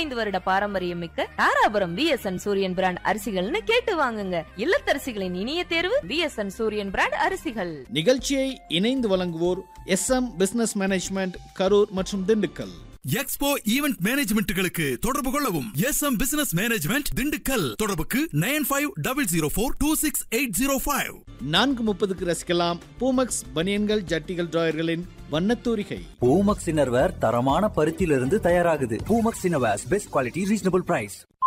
எழுபத்தைந்து வருட பாரம்பரியம் மிக்க தாராபுரம் விஎஸ்என் சூரியன் பிராண்ட் அரிசிகள்னு கேட்டு வாங்குங்க இல்லத்தரசிகளின் இனிய தேர்வு விஎஸ்என் சூரியன் பிராண்ட் அரிசிகள் நிகழ்ச்சியை இணைந்து வழங்குவோர் S M business management Karur மற்றும் திண்டுக்கல் எக்ஸ்போ ஈவென்ட் மேனேஜ்மெண்ட்டுகளுக்கு தொடர்பு கொள்ளவும் S M business management Dindigul தொடர்புக்கு nine five double zero four two six eight zero five நான்கு முப்பதுக்கு ரசிக்கலாம் பூமக்ஸ் பனியன்கள் ஜட்டிகள் டிராயர்களின் வண்ணத்தூரிகை பூமக்ஸ் இன்னர்வேர் தரமான பருத்தியிலிருந்து தயாராகுது Poomex innerwears best quality reasonable price